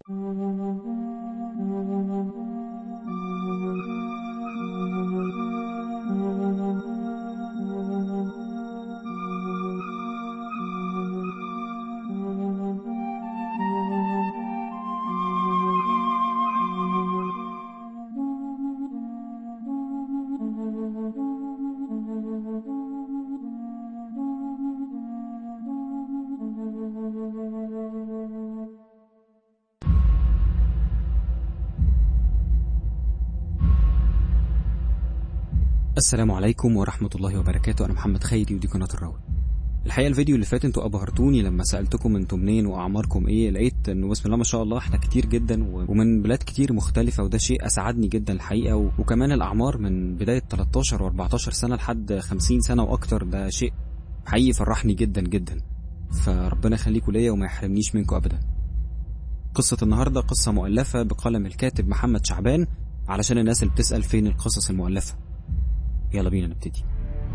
السلام عليكم ورحمة الله وبركاته أنا محمد خيري ودي قناة الراوي الحقيقة الفيديو اللي فات انتوا أبهرتوني لما سألتكم انتوا منين وأعماركم ايه لقيت انه بسم الله ما شاء الله احنا كتير جدا و- ومن بلاد كتير مختلفة وده شيء أسعدني جدا الحقيقة و- وكمان الأعمار من بداية 13 و14 سنة لحد 50 سنة وأكتر ده شيء حقيقي فرحني جدا جدا فربنا يخليكم ليا وما يحرمنيش منكم أبدا قصة النهاردة قصة مؤلفة بقلم الكاتب محمد شعبان علشان الناس اللي بتسأل فين القصص المؤلفة يلا بينا نبتدي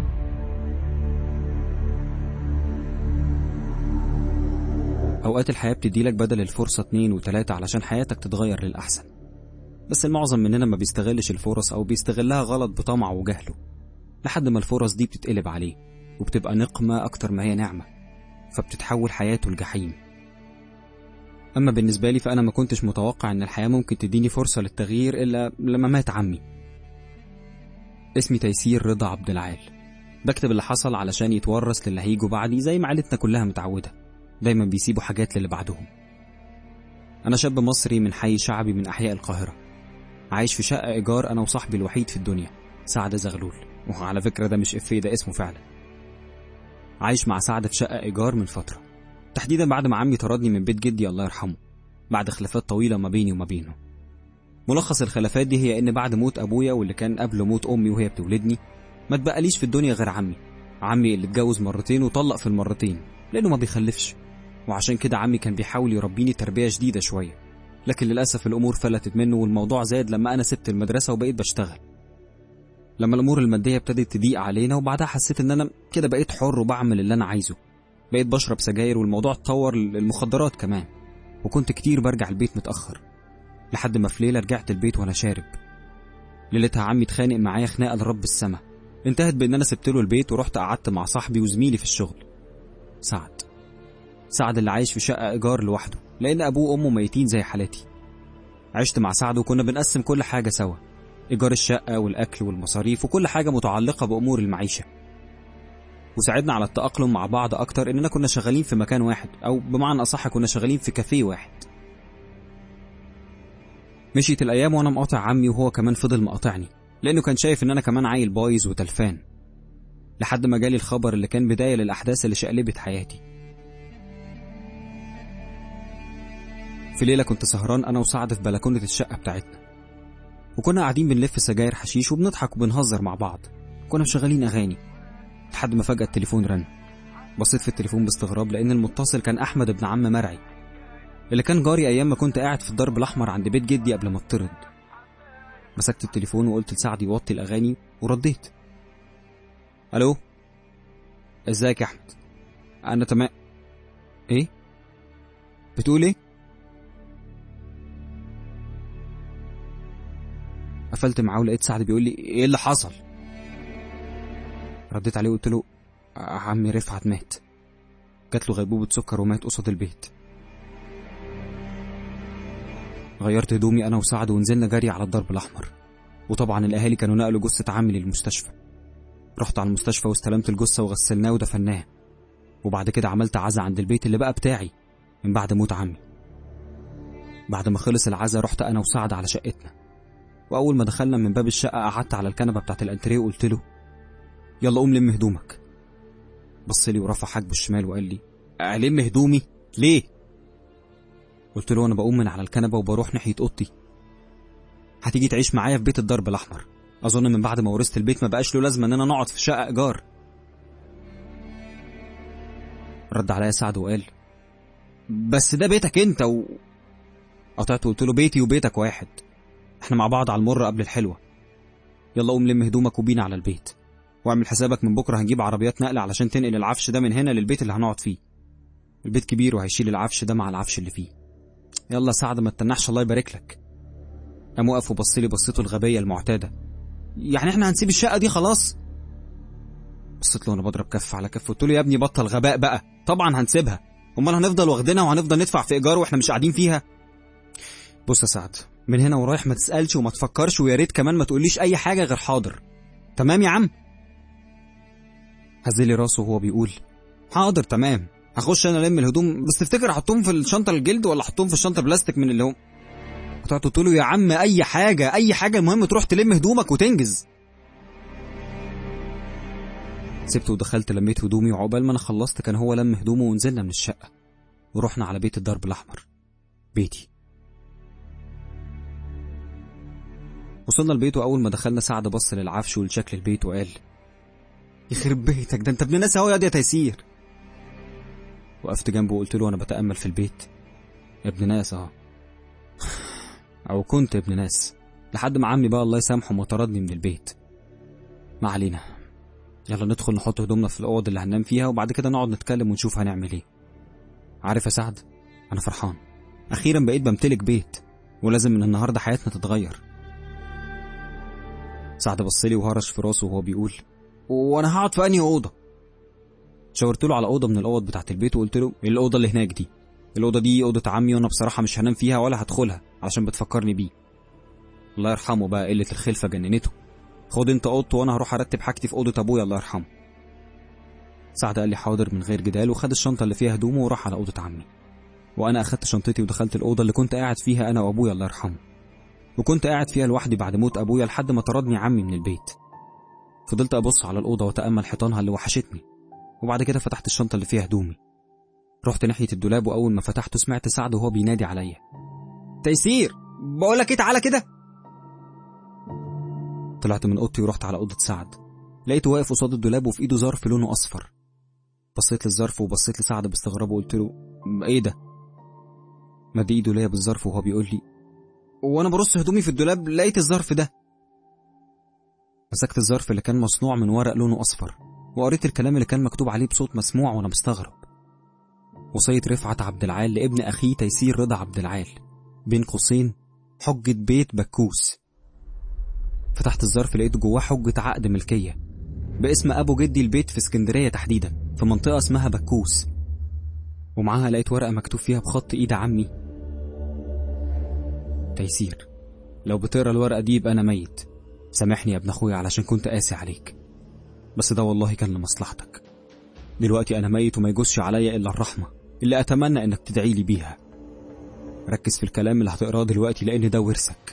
أوقات الحياة بتديلك بدل الفرصة اتنين وتلاتة علشان حياتك تتغير للأحسن بس المعظم مننا ما بيستغلش الفرص أو بيستغلها غلط بطمع وجهله لحد ما الفرص دي بتتقلب عليه وبتبقى نقمة أكتر ما هي نعمة فبتتحول حياته لجحيم أما بالنسبة لي فأنا ما كنتش متوقع إن الحياة ممكن تديني فرصة للتغيير إلا لما مات عمي اسمي تيسير رضا عبد العال بكتب اللي حصل علشان يتورث للي هيجوا بعدي زي ما عيلتنا كلها متعودة دايما بيسيبوا حاجات للي بعدهم أنا شاب مصري من حي شعبي من أحياء القاهرة عايش في شقة إيجار أنا وصاحبي الوحيد في الدنيا سعد زغلول وعلى فكرة ده مش إفيه ده اسمه فعلا عايش مع سعد في شقة إيجار من فترة تحديدا بعد ما عمي طردني من بيت جدي الله يرحمه بعد خلافات طويلة ما بيني وما بينه ملخص الخلافات دي هي ان بعد موت ابويا واللي كان قبل موت امي وهي بتولدني ما اتبقاليش في الدنيا غير عمي عمي اللي اتجوز مرتين وطلق في المرتين لانه ما بيخلفش وعشان كده عمي كان بيحاول يربيني تربيه شديده شويه لكن للاسف الامور فلتت منه والموضوع زاد لما انا سبت المدرسه وبقيت بشتغل لما الامور الماديه ابتدت تضيق علينا وبعدها حسيت ان انا كده بقيت حر وبعمل اللي انا عايزه بقيت بشرب سجاير والموضوع اتطور للمخدرات كمان وكنت كتير برجع البيت متاخر لحد ما في ليلة رجعت البيت وأنا شارب ليلتها عمي اتخانق معايا خناقة لرب السما انتهت بإن أنا سبت له البيت ورحت قعدت مع صاحبي وزميلي في الشغل سعد سعد اللي عايش في شقة إيجار لوحده لأن أبوه وأمه ميتين زي حالاتي عشت مع سعد وكنا بنقسم كل حاجة سوا إيجار الشقة والأكل والمصاريف وكل حاجة متعلقة بأمور المعيشة وساعدنا على التأقلم مع بعض أكتر إننا كنا شغالين في مكان واحد أو بمعنى أصح كنا شغالين في كافيه واحد مشيت الأيام وأنا مقاطع عمي وهو كمان فضل مقاطعني لأنه كان شايف إن أنا كمان عيل بايظ وتلفان لحد ما جالي الخبر اللي كان بداية للأحداث اللي شقلبت حياتي في ليلة كنت سهران أنا وسعد في بلكونة الشقة بتاعتنا وكنا قاعدين بنلف سجاير حشيش وبنضحك وبنهزر مع بعض كنا مشغلين أغاني لحد ما فجأة التليفون رن بصيت في التليفون باستغراب لأن المتصل كان أحمد ابن عم مرعي اللي كان جاري ايام ما كنت قاعد في الدرب الاحمر عند بيت جدي قبل ما اطرد مسكت التليفون وقلت لسعد يوطي الاغاني ورديت الو ازيك يا احمد انا تمام ايه بتقول ايه قفلت معاه ولقيت سعد بيقول لي ايه اللي حصل رديت عليه وقلت له عمي رفعت مات جات له غيبوبة سكر ومات قصاد البيت غيرت هدومي انا وسعد ونزلنا جري على الضرب الاحمر وطبعا الاهالي كانوا نقلوا جثه عمي للمستشفى رحت على المستشفى واستلمت الجثه وغسلناه ودفناه وبعد كده عملت عزا عند البيت اللي بقى بتاعي من بعد موت عمي بعد ما خلص العزا رحت انا وسعد على شقتنا واول ما دخلنا من باب الشقه قعدت على الكنبه بتاعت الانتريه وقلت له يلا قوم لم هدومك بص لي ورفع حاجبه الشمال وقال لي الم هدومي ليه قلت له انا بقوم من على الكنبه وبروح ناحيه اوضتي هتيجي تعيش معايا في بيت الدرب الاحمر اظن من بعد ما ورثت البيت ما بقاش له لازمه ان انا نقعد في شقه ايجار رد عليا سعد وقال بس ده بيتك انت و قطعت وقلت له بيتي وبيتك واحد احنا مع بعض على المره قبل الحلوه يلا قوم لم هدومك وبينا على البيت واعمل حسابك من بكره هنجيب عربيات نقل علشان تنقل العفش ده من هنا للبيت اللي هنقعد فيه البيت كبير وهيشيل العفش ده مع العفش اللي فيه يلا سعد ما تتنحش الله يبارك لك قام وقف وبص لي بصيته الغبيه المعتاده يعني احنا هنسيب الشقه دي خلاص بصيت له وانا بضرب كف على كف قلت له يا ابني بطل غباء بقى طبعا هنسيبها امال هنفضل واخدينها وهنفضل ندفع في ايجار واحنا مش قاعدين فيها بص يا سعد من هنا ورايح ما تسالش وما تفكرش ويا ريت كمان ما تقوليش اي حاجه غير حاضر تمام يا عم هزلي راسه وهو بيقول حاضر تمام هخش انا الم الهدوم بس تفتكر احطهم في الشنطه الجلد ولا احطهم في الشنطه بلاستيك من اللي هم قطعت قلت له يا عم اي حاجه اي حاجه المهم تروح تلم هدومك وتنجز سبته ودخلت لميت هدومي وعقبال ما انا خلصت كان هو لم هدومه ونزلنا من الشقه ورحنا على بيت الدرب الاحمر بيتي وصلنا البيت واول ما دخلنا سعد بص للعفش ولشكل البيت وقال يخرب بيتك ده انت ابن ناس اهو يا يا تيسير وقفت جنبه وقلت له انا بتامل في البيت ابن ناس اهو او كنت ابن ناس لحد ما عمي بقى الله يسامحه ما طردني من البيت ما علينا يلا ندخل نحط هدومنا في الاوض اللي هننام فيها وبعد كده نقعد نتكلم ونشوف هنعمل ايه عارف يا سعد انا فرحان اخيرا بقيت بمتلك بيت ولازم من النهارده حياتنا تتغير سعد بصلي وهرش في راسه وهو بيقول وانا هقعد في انهي اوضه شاورت له على اوضه من الاوض بتاعه البيت وقلت له الاوضه اللي هناك دي الاوضه دي اوضه عمي وانا بصراحه مش هنام فيها ولا هدخلها علشان بتفكرني بيه الله يرحمه بقى قله الخلفه جننته خد انت اوضته وانا هروح ارتب حاجتي في اوضه ابويا الله يرحمه سعد قال لي حاضر من غير جدال وخد الشنطه اللي فيها هدومه وراح على اوضه عمي وانا اخدت شنطتي ودخلت الاوضه اللي كنت قاعد فيها انا وابويا الله يرحمه وكنت قاعد فيها لوحدي بعد موت ابويا لحد ما طردني عمي من البيت فضلت ابص على الاوضه واتامل حيطانها اللي وحشتني وبعد كده فتحت الشنطه اللي فيها هدومي رحت ناحيه الدولاب واول ما فتحته سمعت سعد وهو بينادي عليا تيسير بقول لك ايه تعالى كده طلعت من اوضتي ورحت على اوضه سعد لقيته واقف قصاد الدولاب وفي ايده ظرف لونه اصفر بصيت للظرف وبصيت لسعد باستغراب وقلت له ايه ده مد ايده ليا بالظرف وهو بيقول لي وانا برص هدومي في الدولاب لقيت الظرف ده مسكت الظرف اللي كان مصنوع من ورق لونه اصفر وقريت الكلام اللي كان مكتوب عليه بصوت مسموع وانا مستغرب وصية رفعت عبد العال لابن اخيه تيسير رضا عبد العال بين قوسين حجة بيت بكوس فتحت الظرف لقيت جواه حجة عقد ملكية باسم أبو جدي البيت في اسكندرية تحديدا في منطقة اسمها بكوس ومعاها لقيت ورقة مكتوب فيها بخط إيد عمي تيسير لو بتقرا الورقة دي يبقى أنا ميت سامحني يا ابن أخويا علشان كنت قاسي عليك بس ده والله كان لمصلحتك دلوقتي أنا ميت وما يجوزش عليا إلا الرحمة اللي أتمنى إنك تدعي لي بيها ركز في الكلام اللي هتقراه دلوقتي لأن ده ورثك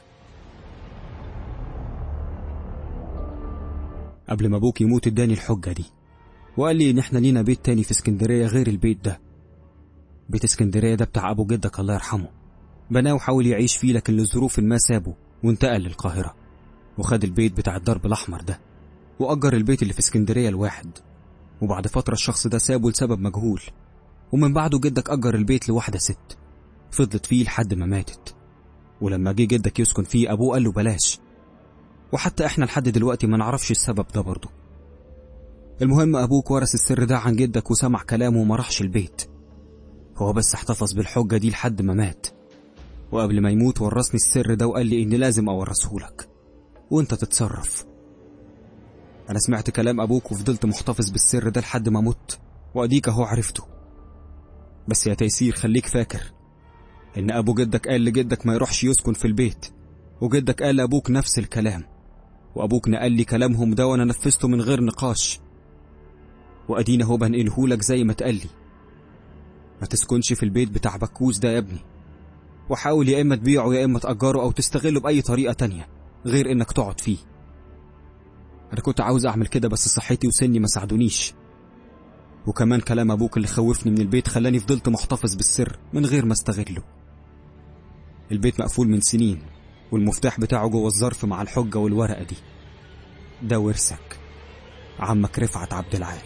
قبل ما ابوك يموت اداني الحجة دي وقال لي ان احنا لينا بيت تاني في اسكندرية غير البيت ده بيت اسكندرية ده بتاع ابو جدك الله يرحمه بناه وحاول يعيش فيه لكن لظروف ما سابه وانتقل للقاهرة وخد البيت بتاع الدرب الأحمر ده وأجر البيت اللي في اسكندرية لواحد وبعد فترة الشخص ده سابه لسبب مجهول ومن بعده جدك أجر البيت لواحدة ست فضلت فيه لحد ما ماتت ولما جه جدك يسكن فيه أبوه قال له بلاش وحتى احنا لحد دلوقتي ما نعرفش السبب ده برضه المهم ابوك ورث السر ده عن جدك وسمع كلامه وما راحش البيت هو بس احتفظ بالحجة دي لحد ما مات وقبل ما يموت ورثني السر ده وقال لي اني لازم اورثهولك وانت تتصرف انا سمعت كلام ابوك وفضلت محتفظ بالسر ده لحد ما مت واديك اهو عرفته بس يا تيسير خليك فاكر ان ابو جدك قال لجدك ما يروحش يسكن في البيت وجدك قال لابوك نفس الكلام وابوك نقل لي كلامهم ده وانا نفذته من غير نقاش وادينا هو بنقلهولك زي ما اتقال لي ما تسكنش في البيت بتاع بكوس ده يا ابني وحاول يا اما تبيعه يا اما تأجره او تستغله بأي طريقة تانية غير انك تقعد فيه انا كنت عاوز اعمل كده بس صحتي وسني ما ساعدونيش وكمان كلام ابوك اللي خوفني من البيت خلاني فضلت محتفظ بالسر من غير ما استغله البيت مقفول من سنين والمفتاح بتاعه جوه الظرف مع الحجة والورقة دي ده ورثك عمك رفعت عبد العال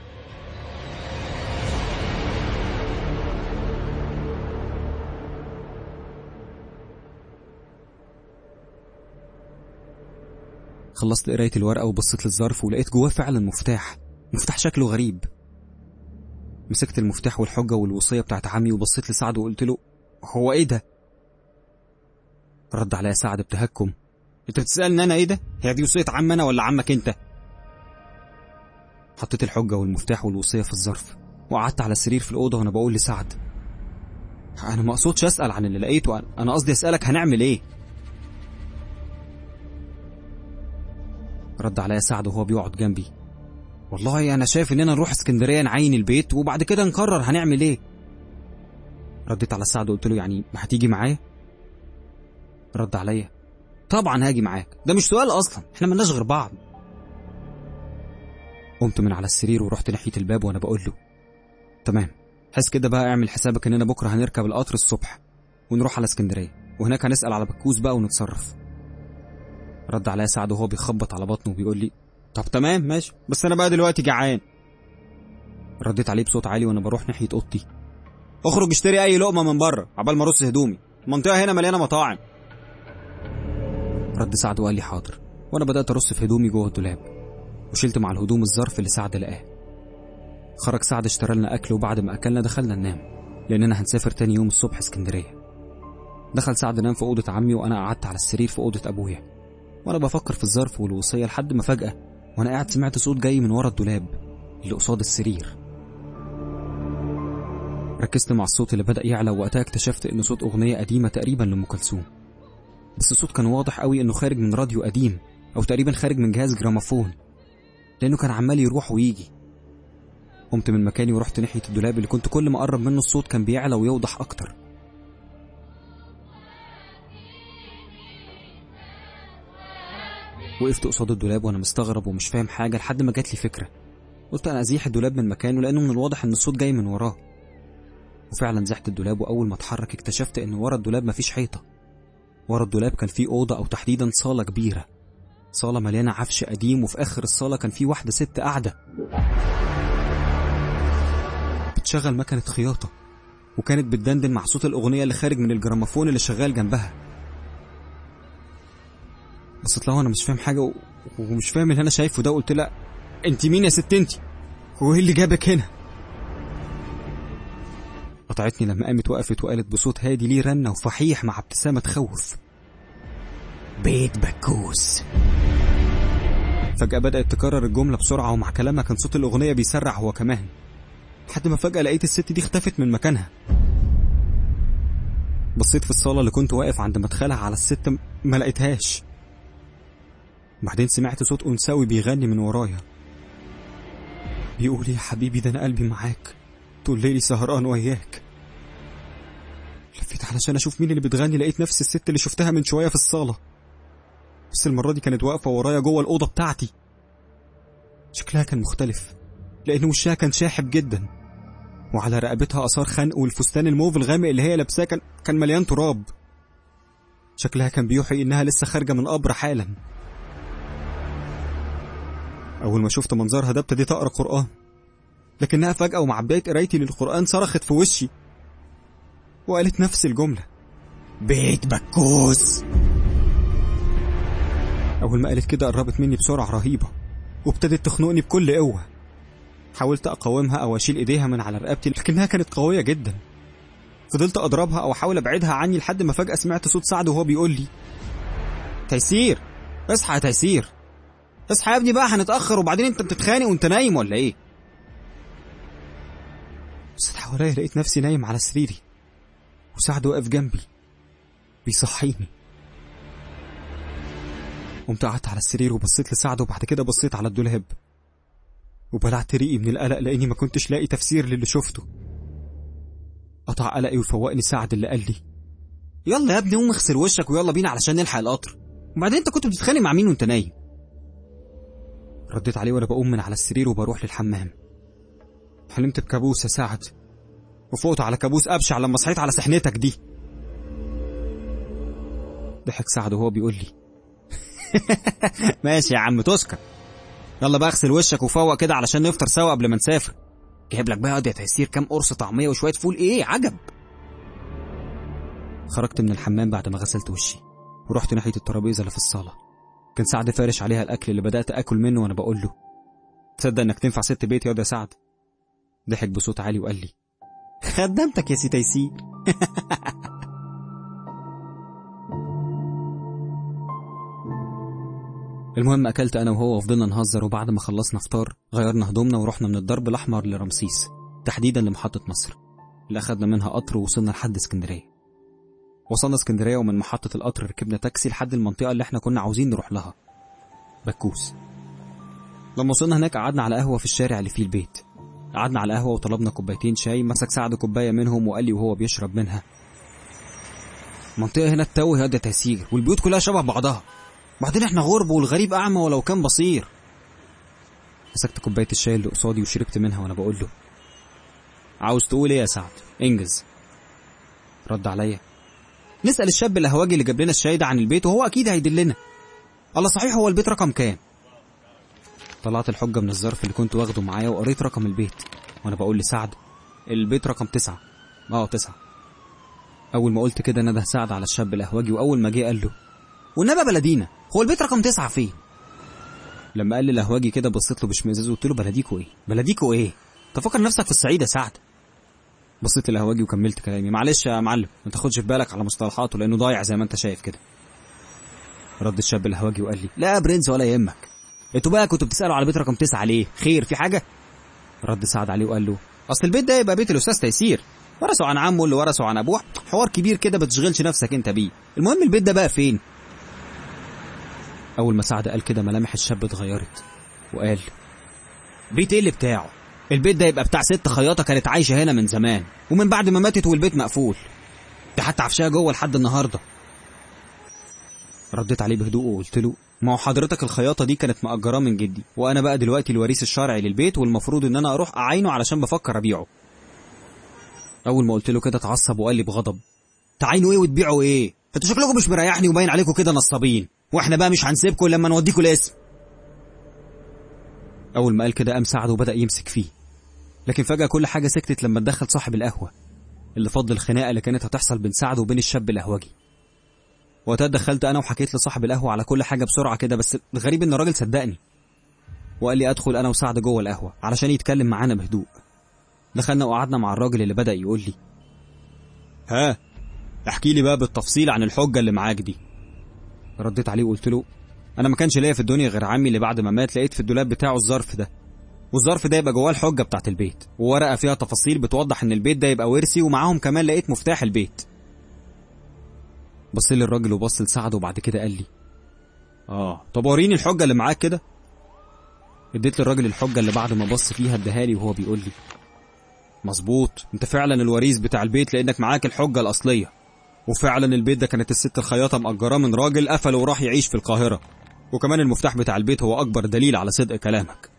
خلصت قراية الورقة وبصيت للظرف ولقيت جواه فعلا مفتاح مفتاح شكله غريب مسكت المفتاح والحجة والوصية بتاعت عمي وبصيت لسعد وقلت له هو ايه ده رد عليا سعد بتهكم انت بتسالني انا ايه ده هي دي وصيه عم انا ولا عمك انت حطيت الحجه والمفتاح والوصيه في الظرف وقعدت على السرير في الاوضه وانا بقول لسعد انا ما اقصدش اسال عن اللي لقيته انا قصدي اسالك هنعمل ايه رد عليا سعد وهو بيقعد جنبي والله انا شايف اننا نروح اسكندريه نعين البيت وبعد كده نقرر هنعمل ايه رديت على سعد وقلت له يعني هتيجي معايا رد عليا طبعا هاجي معاك ده مش سؤال اصلا احنا ملناش غير بعض قمت من على السرير ورحت ناحيه الباب وانا بقول له تمام حس كده بقى اعمل حسابك اننا بكره هنركب القطر الصبح ونروح على اسكندريه وهناك هنسال على بكوس بقى ونتصرف رد عليا سعد وهو بيخبط على بطنه وبيقول لي طب تمام ماشي بس انا بقى دلوقتي جعان رديت عليه بصوت عالي وانا بروح ناحيه اوضتي اخرج اشتري اي لقمه من بره عبال ما ارص هدومي المنطقه هنا مليانه مطاعم رد سعد وقال لي حاضر وانا بدات ارص في هدومي جوه الدولاب وشلت مع الهدوم الظرف اللي سعد لقاه خرج سعد اشترى لنا اكل وبعد ما اكلنا دخلنا ننام لاننا هنسافر تاني يوم الصبح اسكندريه دخل سعد نام في اوضه عمي وانا قعدت على السرير في اوضه ابويا وانا بفكر في الظرف والوصيه لحد ما فجاه وانا قاعد سمعت صوت جاي من ورا الدولاب اللي قصاد السرير ركزت مع الصوت اللي بدأ يعلى ووقتها اكتشفت إنه صوت أغنية قديمة تقريبا لأم كلثوم بس الصوت كان واضح قوي إنه خارج من راديو قديم أو تقريبا خارج من جهاز جراموفون لأنه كان عمال يروح ويجي قمت من مكاني ورحت ناحية الدولاب اللي كنت كل ما أقرب منه الصوت كان بيعلى ويوضح أكتر وقفت قصاد الدولاب وأنا مستغرب ومش فاهم حاجة لحد ما جات لي فكرة قلت أنا أزيح الدولاب من مكانه لأنه من الواضح إن الصوت جاي من وراه وفعلا زحت الدولاب وأول ما اتحرك اكتشفت إن ورا الدولاب مفيش حيطة ورا الدولاب كان في أوضة أو تحديدا صالة كبيرة صالة مليانة عفش قديم وفي آخر الصالة كان في واحدة ست قاعدة بتشغل مكنة خياطة وكانت بتدندن مع صوت الأغنية اللي خارج من الجراموفون اللي شغال جنبها بصيت لها وانا مش فاهم حاجة و... ومش فاهم اللي أنا شايفه ده قلت لها أنت مين يا ست أنت؟ هو إيه اللي جابك هنا؟ قطعتني لما قامت وقفت وقالت بصوت هادي ليه رنة وفحيح مع ابتسامة تخوف بيت بكوس فجأة بدأت تكرر الجملة بسرعة ومع كلامها كان صوت الأغنية بيسرع هو كمان لحد ما فجأة لقيت الست دي اختفت من مكانها بصيت في الصالة اللي كنت واقف عند مدخلها على الست ما لقيتهاش بعدين سمعت صوت أنثوي بيغني من ورايا بيقول يا حبيبي ده أنا قلبي معاك طول ليلي سهران وياك لفيت علشان أشوف مين اللي بتغني لقيت نفس الست اللي شفتها من شوية في الصالة بس المرة دي كانت واقفة ورايا جوه الأوضة بتاعتي شكلها كان مختلف لأن وشها كان شاحب جدا وعلى رقبتها آثار خنق والفستان الموف الغامق اللي هي لابساه كان كان مليان تراب شكلها كان بيوحي إنها لسه خارجة من قبر حالا أول ما شفت منظرها ده ابتديت أقرأ قرآن لكنها فجأة ومع بداية قرايتي للقرآن صرخت في وشي وقالت نفس الجملة بيت بكوس أول ما قالت كده قربت مني بسرعة رهيبة وابتدت تخنقني بكل قوة حاولت أقاومها أو أشيل إيديها من على رقبتي لكنها كانت قوية جدا فضلت أضربها أو أحاول أبعدها عني لحد ما فجأة سمعت صوت سعد وهو بيقول لي تيسير اصحى يا تيسير اصحى يا ابني بقى هنتأخر وبعدين أنت بتتخانق وأنت نايم ولا إيه؟ بصيت حواليا لقيت نفسي نايم على سريري وسعد واقف جنبي بيصحيني قمت قعدت على السرير وبصيت لسعد وبعد كده بصيت على الدولاب وبلعت ريقي من القلق لاني ما كنتش لاقي تفسير للي شفته قطع قلقي وفوقني سعد اللي قال لي يلا يا ابني قوم اغسل وشك ويلا بينا علشان نلحق القطر وبعدين انت كنت بتتخانق مع مين وانت نايم رديت عليه وانا بقوم من على السرير وبروح للحمام حلمت بكابوس يا سعد وفوقت على كابوس ابشع لما صحيت على سحنتك دي ضحك سعد وهو بيقول لي ماشي يا عم تسكت يلا بقى اغسل وشك وفوق كده علشان نفطر سوا قبل ما نسافر جايب لك بقى يا تيسير كام قرص طعميه وشويه فول ايه عجب خرجت من الحمام بعد ما غسلت وشي ورحت ناحيه الترابيزه اللي في الصاله كان سعد فارش عليها الاكل اللي بدات اكل منه وانا بقول له تصدق انك تنفع ست بيت يا سعد ضحك بصوت عالي وقال لي خدمتك يا سي تيسير المهم اكلت انا وهو وفضلنا نهزر وبعد ما خلصنا فطار غيرنا هدومنا ورحنا من الدرب الاحمر لرمسيس تحديدا لمحطه مصر اللي اخدنا منها قطر ووصلنا لحد اسكندريه وصلنا اسكندريه ومن محطه القطر ركبنا تاكسي لحد المنطقه اللي احنا كنا عاوزين نروح لها بكوس لما وصلنا هناك قعدنا على قهوه في الشارع اللي فيه البيت قعدنا على قهوه وطلبنا كوبايتين شاي مسك سعد كوبايه منهم وقال لي وهو بيشرب منها المنطقه هنا التوه هاديه تيسير والبيوت كلها شبه بعضها بعدين احنا غرب والغريب اعمى ولو كان بصير مسكت كوبايه الشاي اللي قصادي وشربت منها وانا بقول له عاوز تقول ايه يا سعد انجز رد عليا نسال الشاب القهواجي اللي جاب لنا الشاي ده عن البيت وهو اكيد هيدلنا الله صحيح هو البيت رقم كام طلعت الحجة من الظرف اللي كنت واخده معايا وقريت رقم البيت وانا بقول لسعد البيت رقم تسعة اه تسعة اول ما قلت كده نده سعد على الشاب القهوجي واول ما جه قال له والنبي بلدينا هو البيت رقم تسعة فين لما قال لي القهوجي كده بصيت له بشمئزاز وقلت له بلديكوا ايه بلديكوا ايه تفكر نفسك في الصعيد يا سعد بصيت للقهوجي وكملت كلامي معلش يا معلم ما تاخدش في بالك على مصطلحاته لانه ضايع زي ما انت شايف كده رد الشاب القهوجي وقال لي لا يا برنس ولا يهمك انتوا بقى كنتوا بتسالوا على بيت رقم تسعة ليه خير في حاجه رد سعد عليه وقال له اصل البيت ده يبقى بيت الاستاذ تيسير ورثوا عن عمه اللي ورثوا عن ابوه حوار كبير كده بتشغلش نفسك انت بيه المهم البيت ده بقى فين اول ما سعد قال كده ملامح الشاب اتغيرت وقال بيت ايه اللي بتاعه البيت ده يبقى بتاع ست خياطه كانت عايشه هنا من زمان ومن بعد ما ماتت والبيت مقفول ده حتى عفشها جوه لحد النهارده رديت عليه بهدوء وقلت له ما هو حضرتك الخياطه دي كانت مأجراه من جدي وانا بقى دلوقتي الوريث الشرعي للبيت والمفروض ان انا اروح اعاينه علشان بفكر ابيعه اول ما قلت له كده اتعصب وقال لي بغضب تعاينوا ايه وتبيعوا ايه انتوا شكلكم مش مريحني وباين عليكم كده نصابين واحنا بقى مش هنسيبكم لما نوديكم الاسم اول ما قال كده قام سعد وبدا يمسك فيه لكن فجاه كل حاجه سكتت لما اتدخل صاحب القهوه اللي فضل الخناقه اللي كانت هتحصل بين سعد وبين الشاب القهوجي وقتها دخلت انا وحكيت لصاحب القهوه على كل حاجه بسرعه كده بس الغريب ان الراجل صدقني وقال لي ادخل انا وسعد جوه القهوه علشان يتكلم معانا بهدوء دخلنا وقعدنا مع الراجل اللي بدا يقول لي ها احكي لي بقى بالتفصيل عن الحجه اللي معاك دي رديت عليه وقلت له انا ما كانش ليا في الدنيا غير عمي اللي بعد ما مات لقيت في الدولاب بتاعه الظرف ده والظرف ده يبقى جواه الحجه بتاعت البيت وورقه فيها تفاصيل بتوضح ان البيت ده يبقى ورثي ومعاهم كمان لقيت مفتاح البيت بص لي الراجل وبص لسعد وبعد كده قال لي اه طب وريني الحجه اللي معاك كده اديت للراجل الحجه اللي بعد ما بص فيها اداها لي وهو بيقول لي مظبوط انت فعلا الوريث بتاع البيت لانك معاك الحجه الاصليه وفعلا البيت ده كانت الست الخياطه مأجراه من راجل قفل وراح يعيش في القاهره وكمان المفتاح بتاع البيت هو اكبر دليل على صدق كلامك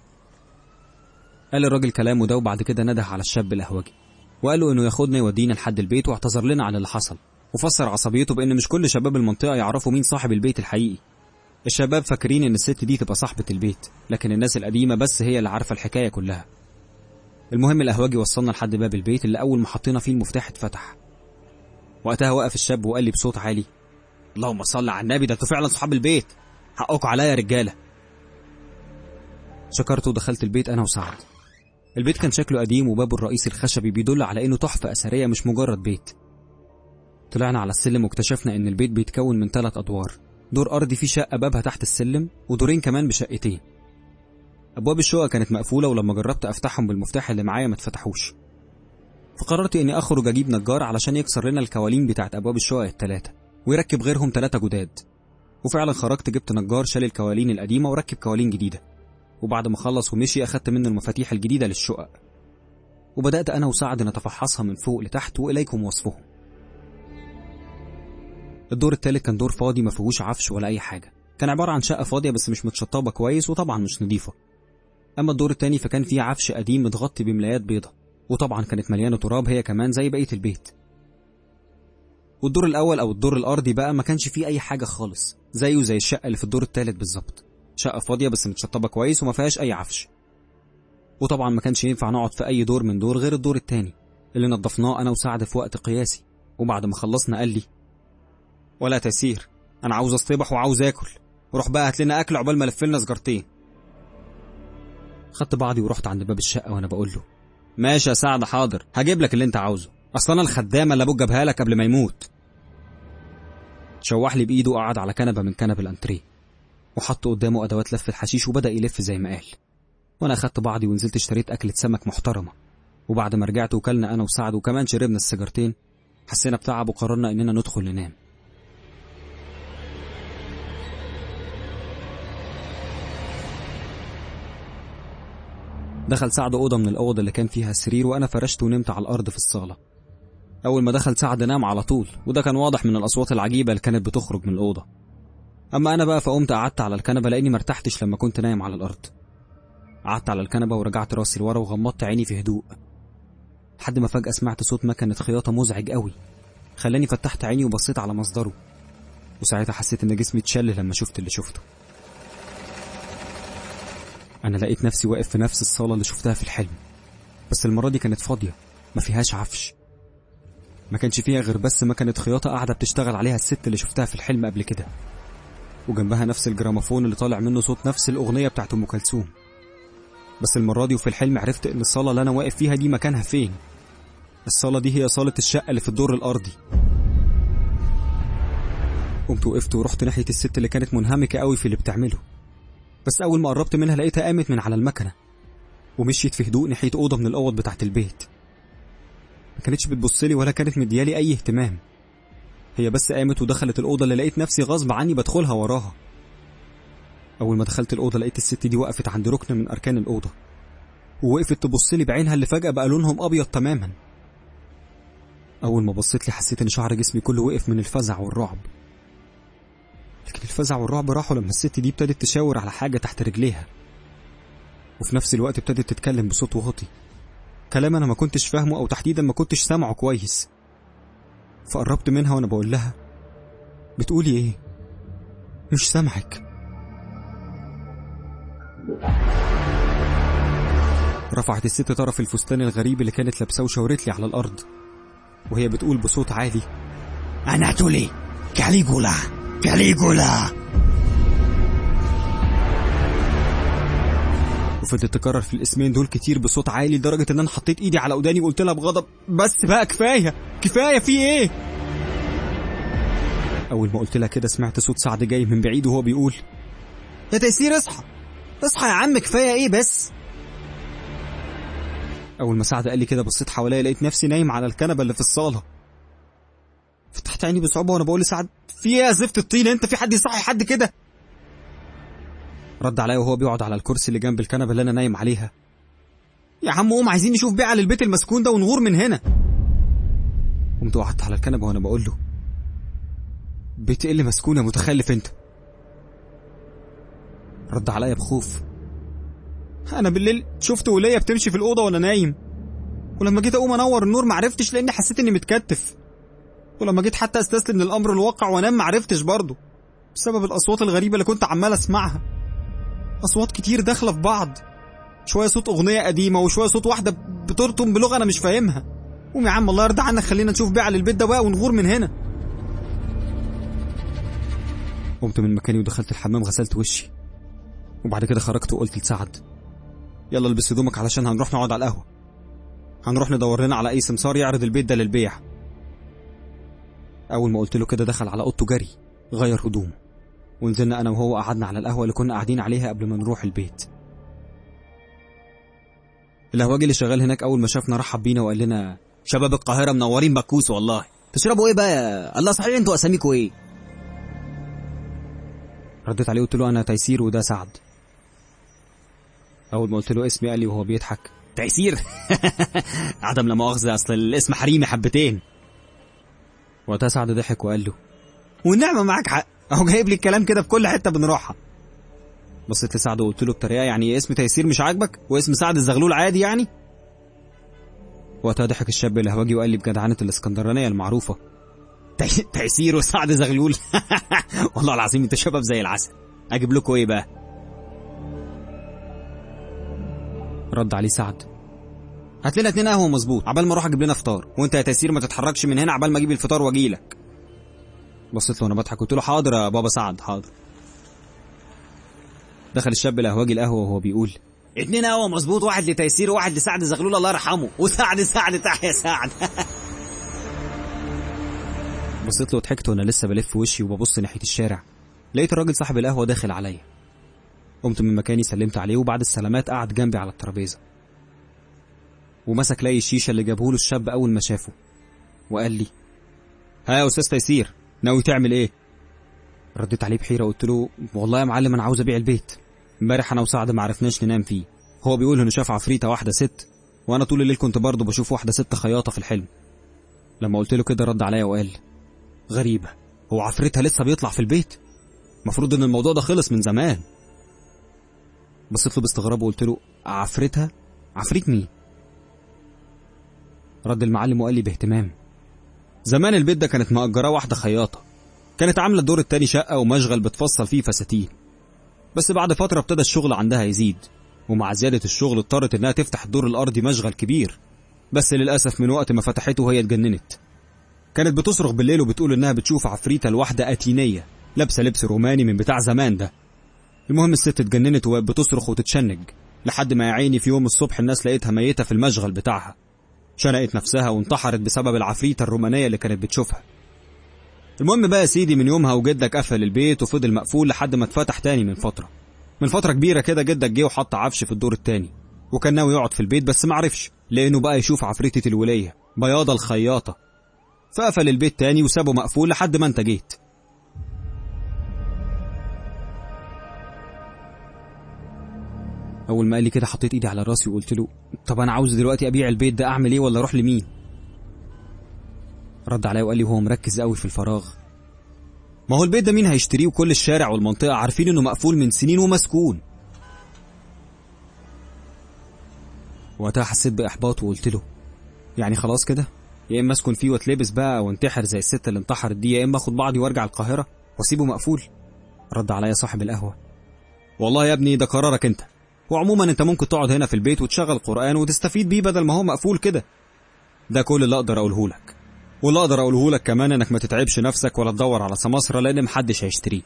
قال الراجل كلامه ده وبعد كده نده على الشاب القهوجي وقال له انه ياخدنا يودينا لحد البيت واعتذر لنا عن اللي حصل وفسر عصبيته بان مش كل شباب المنطقه يعرفوا مين صاحب البيت الحقيقي الشباب فاكرين ان الست دي تبقى صاحبه البيت لكن الناس القديمه بس هي اللي عارفه الحكايه كلها المهم القهوجي وصلنا لحد باب البيت اللي اول ما حطينا فيه المفتاح اتفتح وقتها وقف الشاب وقال لي بصوت عالي اللهم صل على النبي ده انتوا فعلا صحاب البيت حقكم عليا يا رجاله شكرته ودخلت البيت انا وسعد البيت كان شكله قديم وبابه الرئيسي الخشبي بيدل على انه تحفه اثريه مش مجرد بيت طلعنا على السلم واكتشفنا ان البيت بيتكون من ثلاث ادوار دور ارضي فيه شقه بابها تحت السلم ودورين كمان بشقتين ابواب الشقه كانت مقفوله ولما جربت افتحهم بالمفتاح اللي معايا ما اتفتحوش فقررت اني اخرج اجيب نجار علشان يكسر لنا الكوالين بتاعت ابواب الشقق الثلاثه ويركب غيرهم ثلاثه جداد وفعلا خرجت جبت نجار شال الكوالين القديمه وركب كوالين جديده وبعد ما خلص ومشي اخدت منه المفاتيح الجديده للشقق وبدات انا وسعد نتفحصها من فوق لتحت واليكم وصفهم الدور التالت كان دور فاضي ما فيهوش عفش ولا اي حاجه كان عباره عن شقه فاضيه بس مش متشطبه كويس وطبعا مش نظيفه اما الدور التاني فكان فيه عفش قديم متغطي بملايات بيضه وطبعا كانت مليانه تراب هي كمان زي بقيه البيت والدور الاول او الدور الارضي بقى ما كانش فيه اي حاجه خالص زيه زي الشقه اللي في الدور التالت بالظبط شقه فاضيه بس متشطبه كويس وما فيهاش اي عفش وطبعا ما كانش ينفع نقعد في اي دور من دور غير الدور التاني اللي نضفناه انا وسعد في وقت قياسي وبعد ما خلصنا قال لي ولا تسير انا عاوز اصطبح وعاوز اكل وروح بقى هات لنا اكل عقبال ما الف لنا سجارتين خدت بعضي ورحت عند باب الشقه وانا بقول له ماشي يا سعد حاضر هجيب لك اللي انت عاوزه اصل انا الخدامه اللي ابوك جابها لك قبل ما يموت شوح لي بايده وقعد على كنبه من كنب الانتريه وحط قدامه ادوات لف الحشيش وبدا يلف زي ما قال وانا اخدت بعضي ونزلت اشتريت اكله سمك محترمه وبعد ما رجعت وكلنا انا وسعد وكمان شربنا السيجارتين حسينا بتعب وقررنا اننا ندخل ننام دخل سعد أوضة من الأوض اللي كان فيها السرير وأنا فرشت ونمت على الأرض في الصالة أول ما دخل سعد نام على طول وده كان واضح من الأصوات العجيبة اللي كانت بتخرج من الأوضة أما أنا بقى فقمت قعدت على الكنبة لأني مرتحتش لما كنت نايم على الأرض قعدت على الكنبة ورجعت راسي لورا وغمضت عيني في هدوء لحد ما فجأة سمعت صوت مكنة خياطة مزعج قوي خلاني فتحت عيني وبصيت على مصدره وساعتها حسيت إن جسمي اتشل لما شفت اللي شفته أنا لقيت نفسي واقف في نفس الصالة اللي شفتها في الحلم بس المرة دي كانت فاضية ما فيهاش عفش ما كانش فيها غير بس مكنة خياطة قاعدة بتشتغل عليها الست اللي شفتها في الحلم قبل كده وجنبها نفس الجراموفون اللي طالع منه صوت نفس الأغنية بتاعت أم كلثوم بس المرة دي وفي الحلم عرفت إن الصالة اللي أنا واقف فيها دي مكانها فين الصالة دي هي صالة الشقة اللي في الدور الأرضي قمت وقفت ورحت ناحية الست اللي كانت منهمكة قوي في اللي بتعمله بس أول ما قربت منها لقيتها قامت من على المكنة ومشيت في هدوء ناحية أوضة من الأوض بتاعت البيت ما كانتش بتبصلي ولا كانت مديالي أي اهتمام هي بس قامت ودخلت الأوضة اللي لقيت نفسي غصب عني بدخلها وراها أول ما دخلت الأوضة لقيت الست دي وقفت عند ركن من أركان الأوضة ووقفت تبصلي بعينها اللي فجأة بقى لونهم أبيض تماما أول ما بصيت لي حسيت إن شعر جسمي كله وقف من الفزع والرعب لكن الفزع والرعب راحوا لما الست دي ابتدت تشاور على حاجة تحت رجليها وفي نفس الوقت ابتدت تتكلم بصوت واطي كلام أنا ما كنتش فاهمه أو تحديدا ما كنتش سامعه كويس فقربت منها وأنا بقول لها بتقولي إيه؟ مش سامعك رفعت الست طرف الفستان الغريب اللي كانت لابساه وشاورت لي على الأرض وهي بتقول بصوت عالي أناتولي كاليجولا كاليجولا وفضلت تكرر في الاسمين دول كتير بصوت عالي لدرجة إن أنا حطيت إيدي على وداني وقلت لها بغضب بس بقى كفاية كفاية في إيه؟ أول ما قلت لها كده سمعت صوت سعد جاي من بعيد وهو بيقول يا تيسير اصحى اصحى يا عم كفايه ايه بس أول ما سعد قال لي كده بصيت حواليا لقيت نفسي نايم على الكنبة اللي في الصالة فتحت عيني بصعوبة وأنا بقول لسعد في إيه يا زفت الطين أنت في حد يصحي حد كده رد عليا وهو بيقعد على الكرسي اللي جنب الكنبة اللي أنا نايم عليها يا عم قوم عايزين نشوف بيعة للبيت المسكون ده ونغور من هنا قمت وقعدت على الكنبة وأنا بقول له بيت إيه اللي مسكون يا متخلف أنت رد عليا بخوف انا بالليل شفت ولية بتمشي في الاوضه وانا نايم ولما جيت اقوم انور النور معرفتش لاني حسيت اني متكتف ولما جيت حتى استسلم للامر الواقع وانام معرفتش برضه بسبب الاصوات الغريبه اللي كنت عمال اسمعها اصوات كتير داخله في بعض شويه صوت اغنيه قديمه وشويه صوت واحده بترطم بلغه انا مش فاهمها قوم يا عم الله يرضى عنك خلينا نشوف بيعة للبيت ده بقى ونغور من هنا قمت من مكاني ودخلت الحمام غسلت وشي وبعد كده خرجت وقلت لسعد يلا البس هدومك علشان هنروح نقعد على القهوة هنروح ندور لنا على أي سمسار يعرض البيت ده للبيع أول ما قلت له كده دخل على أوضته جري غير هدومه ونزلنا أنا وهو قعدنا على القهوة اللي كنا قاعدين عليها قبل ما نروح البيت القهوجي اللي شغال هناك أول ما شافنا رحب بينا وقال لنا شباب القاهره منورين بكوس والله تشربوا ايه بقى يا الله صحيح انتوا اساميكوا ايه رديت عليه قلت له أنا تيسير وده سعد أول ما قلت له اسمي قال لي وهو بيضحك تيسير عدم لا مؤاخذه اصل الاسم حريمي حبتين وقتها سعد ضحك وقال له والنعمه معاك حق اهو جايب لي الكلام كده في كل حته بنروحها بصيت لسعد وقلت له بطريقة يعني اسم تيسير مش عاجبك واسم سعد الزغلول عادي يعني وقتها ضحك الشاب الهواجي وقال لي بجدعنة الاسكندرانية المعروفة تي- تيسير وسعد زغلول والله العظيم انت شباب زي العسل اجيب لكم ايه بقى رد عليه سعد هات لنا اتنين قهوه مظبوط عبال ما اروح اجيب لنا فطار وانت يا تيسير ما تتحركش من هنا عبال ما اجيب الفطار واجي لك بصيت له وانا بضحك قلت له حاضر يا بابا سعد حاضر دخل الشاب القهوجي القهوة وهو بيقول اتنين قهوه مظبوط واحد لتيسير وواحد لسعد زغلول الله يرحمه وسعد سعد تحيا سعد بصيت له وضحكت وانا لسه بلف وشي وببص ناحية الشارع لقيت الراجل صاحب القهوة داخل عليا قمت من مكاني سلمت عليه وبعد السلامات قعد جنبي على الترابيزة ومسك لاي الشيشة اللي جابهوله الشاب أول ما شافه وقال لي ها يا أستاذ تيسير ناوي تعمل إيه؟ رديت عليه بحيرة وقلت له والله يا معلم أنا عاوز أبيع البيت امبارح أنا وسعد ما عرفناش ننام فيه هو بيقول إنه شاف عفريتة واحدة ست وأنا طول الليل كنت برضه بشوف واحدة ست خياطة في الحلم لما قلت له كده رد عليا وقال غريبة هو عفريتها لسه بيطلع في البيت المفروض إن الموضوع ده خلص من زمان بصيت له باستغراب وقلت له عفريتها عفريت مين رد المعلم وقال لي باهتمام زمان البيت ده كانت مأجراه واحدة خياطة كانت عاملة الدور التاني شقة ومشغل بتفصل فيه فساتين بس بعد فترة ابتدى الشغل عندها يزيد ومع زيادة الشغل اضطرت انها تفتح الدور الارضي مشغل كبير بس للأسف من وقت ما فتحته وهي اتجننت كانت بتصرخ بالليل وبتقول انها بتشوف عفريتة الواحدة أتينية لابسة لبس روماني من بتاع زمان ده المهم الست اتجننت وبقت بتصرخ وتتشنج لحد ما يا عيني في يوم الصبح الناس لقيتها ميتة في المشغل بتاعها شنقت نفسها وانتحرت بسبب العفريتة الرومانية اللي كانت بتشوفها المهم بقى يا سيدي من يومها وجدك قفل البيت وفضل مقفول لحد ما اتفتح تاني من فترة من فترة كبيرة كده جدك جه وحط عفش في الدور التاني وكان ناوي يقعد في البيت بس معرفش لأنه بقى يشوف عفريتة الولية بياضة الخياطة فقفل البيت تاني وسابه مقفول لحد ما انت جيت أول ما قال لي كده حطيت إيدي على راسي وقلت له طب أنا عاوز دلوقتي أبيع البيت ده أعمل إيه ولا أروح لمين؟ رد عليا وقال لي وهو مركز قوي في الفراغ ما هو البيت ده مين هيشتريه وكل الشارع والمنطقة عارفين إنه مقفول من سنين ومسكون وقتها حسيت بإحباط وقلت له يعني خلاص كده يا إما أسكن فيه واتلبس بقى وانتحر زي الست اللي انتحرت دي يا إما أخد بعضي وأرجع القاهرة وأسيبه مقفول رد عليا صاحب القهوة والله يا ابني ده قرارك أنت وعموما أنت ممكن تقعد هنا في البيت وتشغل قرآن وتستفيد بيه بدل ما هو مقفول كده ده كل اللي أقدر أقوله لك واللي أقدر أقوله لك كمان إنك ما تتعبش نفسك ولا تدور على سماسرة لأن محدش هيشتريه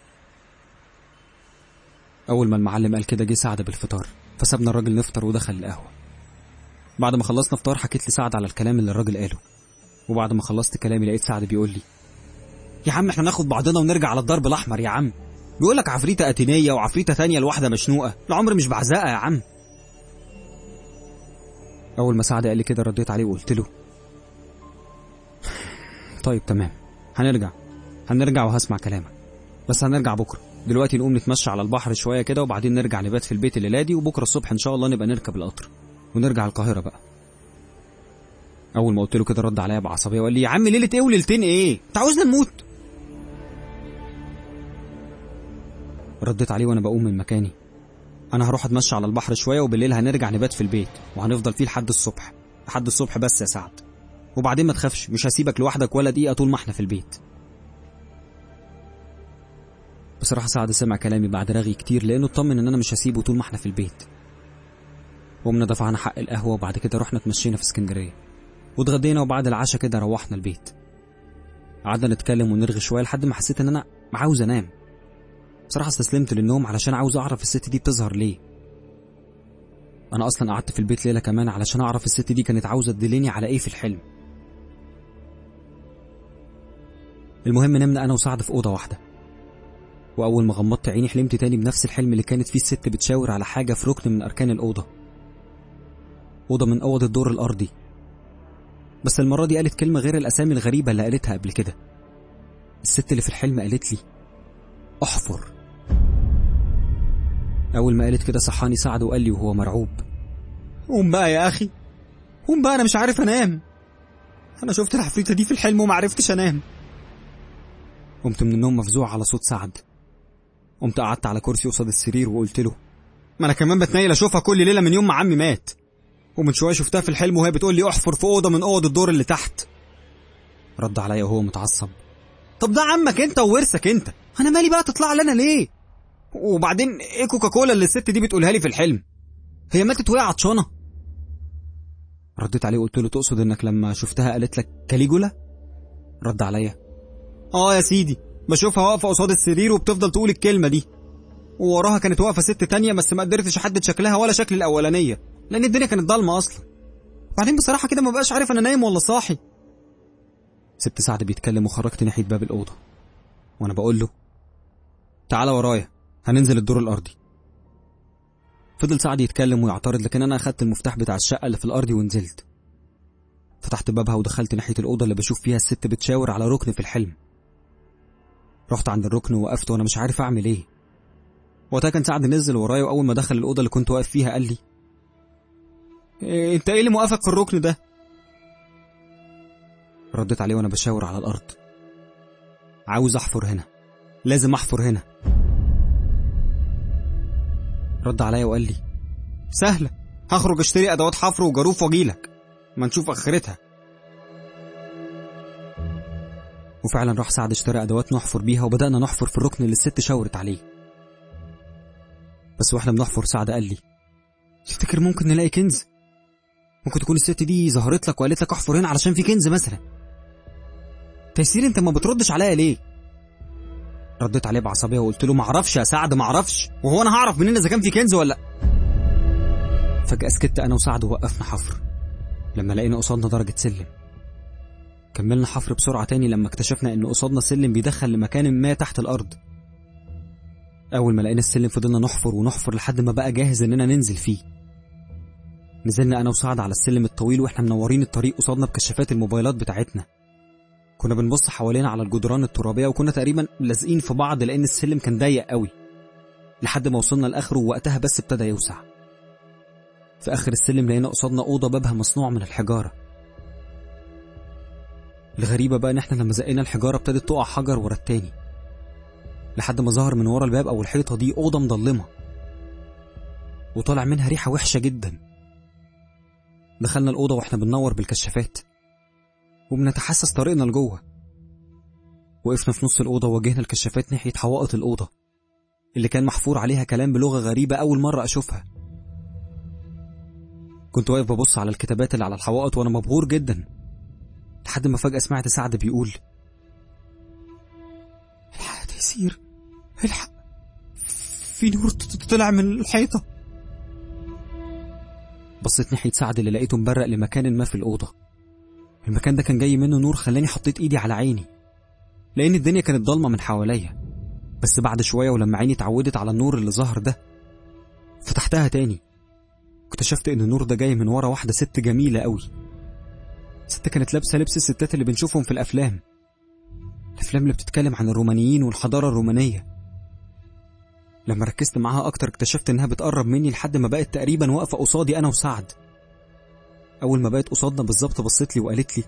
أول ما المعلم قال كده جه سعد بالفطار فسابنا الراجل نفطر ودخل القهوة بعد ما خلصنا فطار حكيت لي سعد على الكلام اللي الراجل قاله وبعد ما خلصت كلامي لقيت سعد بيقول لي يا عم احنا ناخد بعضنا ونرجع على الضرب الأحمر يا عم بيقول لك عفريتة أتينية وعفريتة تانية لواحدة مشنوقة العمر مش بعزقة يا عم أول ما سعد قال لي كده رديت عليه وقلت له طيب تمام هنرجع هنرجع وهسمع كلامك بس هنرجع بكرة دلوقتي نقوم نتمشى على البحر شوية كده وبعدين نرجع نبات في البيت الليلة دي وبكرة الصبح إن شاء الله نبقى نركب القطر ونرجع القاهرة بقى أول ما قلت له كده رد عليا بعصبية وقال لي يا عم ليلة إيه وليلتين إيه؟ أنت عاوزنا نموت؟ رديت عليه وأنا بقوم من مكاني أنا هروح أتمشى على البحر شوية وبالليل هنرجع نبات في البيت وهنفضل فيه لحد الصبح لحد الصبح بس يا سعد وبعدين ما تخافش مش هسيبك لوحدك ولا دقيقة طول ما احنا في البيت بصراحة سعد سمع كلامي بعد رغي كتير لأنه اطمن إن أنا مش هسيبه طول ما احنا في البيت قمنا دفعنا حق القهوة وبعد كده رحنا اتمشينا في اسكندرية واتغدينا وبعد العشاء كده روحنا البيت قعدنا نتكلم ونرغي شوية لحد ما حسيت إن أنا عاوز أنام بصراحة استسلمت للنوم علشان عاوز أعرف الست دي بتظهر ليه أنا أصلا قعدت في البيت ليلة كمان علشان أعرف الست دي كانت عاوزة تدلني على إيه في الحلم المهم نمنا أنا وسعد في أوضة واحدة وأول ما غمضت عيني حلمت تاني بنفس الحلم اللي كانت فيه الست بتشاور على حاجة في ركن من أركان الأوضة أوضة من أوض الدور الأرضي بس المرة دي قالت كلمة غير الأسامي الغريبة اللي قالتها قبل كده الست اللي في الحلم قالت لي احفر أول ما قالت كده صحاني سعد وقال لي وهو مرعوب قوم بقى يا أخي قوم بقى أنا مش عارف أنام أنا شفت العفريتة دي في الحلم وما عرفتش أنام قمت من النوم مفزوع على صوت سعد قمت قعدت على كرسي قصاد السرير وقلت له ما أنا كمان بتنيل أشوفها كل ليلة من يوم ما عمي مات ومن شوية شفتها في الحلم وهي بتقول لي احفر في أوضة من أوض الدور اللي تحت رد عليا وهو متعصب طب ده عمك انت وورثك انت انا مالي بقى تطلع لنا ليه وبعدين ايه كوكاكولا اللي الست دي بتقولها لي في الحلم هي ماتت وهي عطشانه رديت عليه وقلت له تقصد انك لما شفتها قالت لك كاليجولا رد عليا اه يا سيدي بشوفها واقفه قصاد السرير وبتفضل تقول الكلمه دي ووراها كانت واقفه ست تانية بس ما قدرتش احدد شكلها ولا شكل الاولانيه لان الدنيا كانت ضلمه اصلا بعدين بصراحه كده ما بقاش عارف انا نايم ولا صاحي سبت سعد بيتكلم وخرجت ناحيه باب الاوضه وانا بقول له تعالى ورايا هننزل الدور الأرضي فضل سعد يتكلم ويعترض لكن أنا أخدت المفتاح بتاع الشقة اللي في الأرضي ونزلت فتحت بابها ودخلت ناحية الأوضة اللي بشوف فيها الست بتشاور على ركن في الحلم رحت عند الركن ووقفت وأنا مش عارف أعمل إيه وقتها كان سعد نزل ورايا وأول ما دخل الأوضة اللي كنت واقف فيها قال لي إيه أنت إيه اللي موقفك في الركن ده؟ رديت عليه وأنا بشاور على الأرض عاوز أحفر هنا لازم أحفر هنا رد عليا وقال لي سهلة هخرج اشتري أدوات حفر وجاروف واجيلك ما نشوف آخرتها وفعلا راح سعد اشترى أدوات نحفر بيها وبدأنا نحفر في الركن اللي الست شاورت عليه بس واحنا بنحفر سعد قال لي تفتكر ممكن نلاقي كنز ممكن تكون الست دي ظهرت لك وقالت لك احفر هنا علشان في كنز مثلا تيسير انت ما بتردش عليا ليه رديت عليه بعصبيه وقلت له معرفش يا سعد معرفش وهو انا هعرف منين اذا كان في كنز ولا فجاه سكت انا وسعد ووقفنا حفر لما لقينا قصادنا درجه سلم كملنا حفر بسرعه تاني لما اكتشفنا ان قصادنا سلم بيدخل لمكان ما تحت الارض اول ما لقينا السلم فضلنا نحفر ونحفر لحد ما بقى جاهز اننا ننزل فيه نزلنا انا وسعد على السلم الطويل واحنا منورين الطريق قصادنا بكشافات الموبايلات بتاعتنا كنا بنبص حوالينا على الجدران الترابيه وكنا تقريبا لازقين في بعض لان السلم كان ضيق قوي لحد ما وصلنا لاخره ووقتها بس ابتدى يوسع في اخر السلم لقينا قصادنا اوضه بابها مصنوع من الحجاره الغريبه بقى ان احنا لما زقينا الحجاره ابتدت تقع حجر ورا التاني لحد ما ظهر من ورا الباب او الحيطه دي اوضه مضلمه وطالع منها ريحه وحشه جدا دخلنا الاوضه واحنا بننور بالكشافات وبنتحسس طريقنا لجوه وقفنا في نص الأوضة وواجهنا الكشافات ناحية حوائط الأوضة اللي كان محفور عليها كلام بلغة غريبة أول مرة أشوفها كنت واقف ببص على الكتابات اللي على الحوائط وأنا مبهور جدا لحد ما فجأة سمعت سعد بيقول الحق يا تيسير الحق في نور طلع من الحيطة بصيت ناحية سعد اللي لقيته مبرق لمكان ما في الأوضة المكان ده كان جاي منه نور خلاني حطيت ايدي على عيني لان الدنيا كانت ضلمه من حواليا بس بعد شويه ولما عيني اتعودت على النور اللي ظهر ده فتحتها تاني اكتشفت ان النور ده جاي من ورا واحده ست جميله قوي ست كانت لابسه لبس الستات اللي بنشوفهم في الافلام الافلام اللي بتتكلم عن الرومانيين والحضاره الرومانيه لما ركزت معاها اكتر اكتشفت انها بتقرب مني لحد ما بقت تقريبا واقفه قصادي انا وسعد أول ما بقت قصادنا بالظبط بصت لي وقالت لي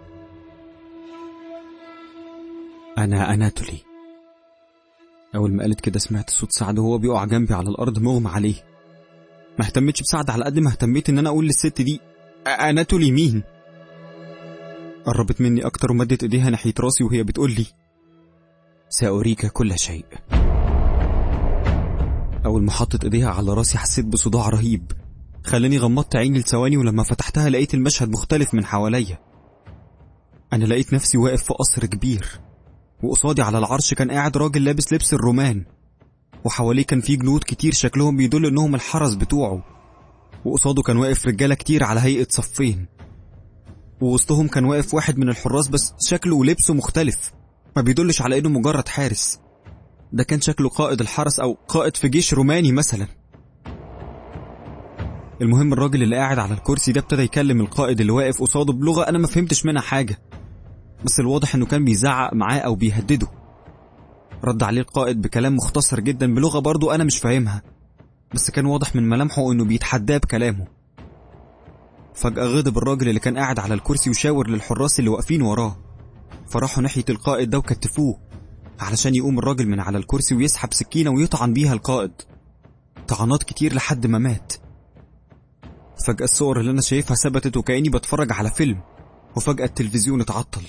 أنا أناتولي أول ما قالت كده سمعت صوت سعد وهو بيقع جنبي على الأرض مغمى عليه ما اهتمتش بسعد على قد ما اهتميت إن أنا أقول للست دي أناتولي مين قربت مني أكتر ومدت إيديها ناحية راسي وهي بتقول لي سأريك كل شيء أول ما حطت إيديها على راسي حسيت بصداع رهيب خلاني غمضت عيني لثواني ولما فتحتها لقيت المشهد مختلف من حواليا أنا لقيت نفسي واقف في قصر كبير وقصادي على العرش كان قاعد راجل لابس لبس الرومان وحواليه كان في جنود كتير شكلهم بيدل إنهم الحرس بتوعه وقصاده كان واقف رجالة كتير على هيئة صفين ووسطهم كان واقف واحد من الحراس بس شكله ولبسه مختلف ما بيدلش على إنه مجرد حارس ده كان شكله قائد الحرس أو قائد في جيش روماني مثلاً المهم الراجل اللي قاعد على الكرسي ده ابتدى يكلم القائد اللي واقف قصاده بلغة أنا ما فهمتش منها حاجة بس الواضح إنه كان بيزعق معاه أو بيهدده رد عليه القائد بكلام مختصر جدا بلغة برضه أنا مش فاهمها بس كان واضح من ملامحه إنه بيتحداه بكلامه فجأة غضب الراجل اللي كان قاعد على الكرسي وشاور للحراس اللي واقفين وراه فراحوا ناحية القائد ده وكتفوه علشان يقوم الراجل من على الكرسي ويسحب سكينة ويطعن بيها القائد طعنات كتير لحد ما مات فجأة الصور اللي أنا شايفها ثبتت وكأني بتفرج على فيلم وفجأة التلفزيون اتعطل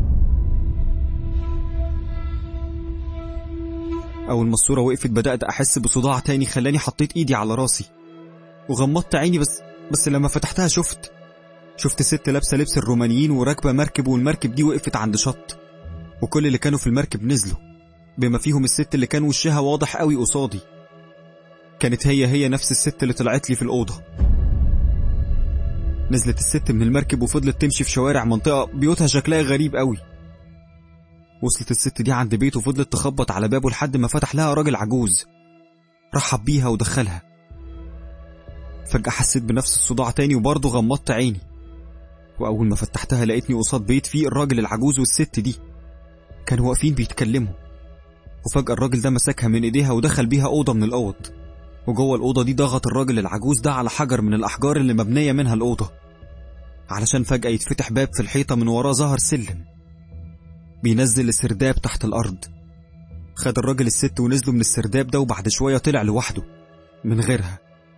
أول ما الصورة وقفت بدأت أحس بصداع تاني خلاني حطيت إيدي على راسي وغمضت عيني بس بس لما فتحتها شفت شفت ست لابسة لبس الرومانيين وراكبة مركب والمركب دي وقفت عند شط وكل اللي كانوا في المركب نزلوا بما فيهم الست اللي كان وشها واضح قوي قصادي كانت هي هي نفس الست اللي طلعت لي في الأوضة نزلت الست من المركب وفضلت تمشي في شوارع منطقة بيوتها شكلها غريب قوي وصلت الست دي عند بيته وفضلت تخبط على بابه لحد ما فتح لها راجل عجوز رحب بيها ودخلها فجأة حسيت بنفس الصداع تاني وبرضه غمضت عيني وأول ما فتحتها لقيتني قصاد بيت فيه الراجل العجوز والست دي كانوا واقفين بيتكلموا وفجأة الراجل ده مسكها من ايديها ودخل بيها أوضة من الأوض وجوه الأوضة دي ضغط الراجل العجوز ده على حجر من الأحجار اللي مبنية منها الأوضة علشان فجأة يتفتح باب في الحيطة من وراه ظهر سلم بينزل السرداب تحت الأرض خد الراجل الست ونزلوا من السرداب ده وبعد شوية طلع لوحده من غيرها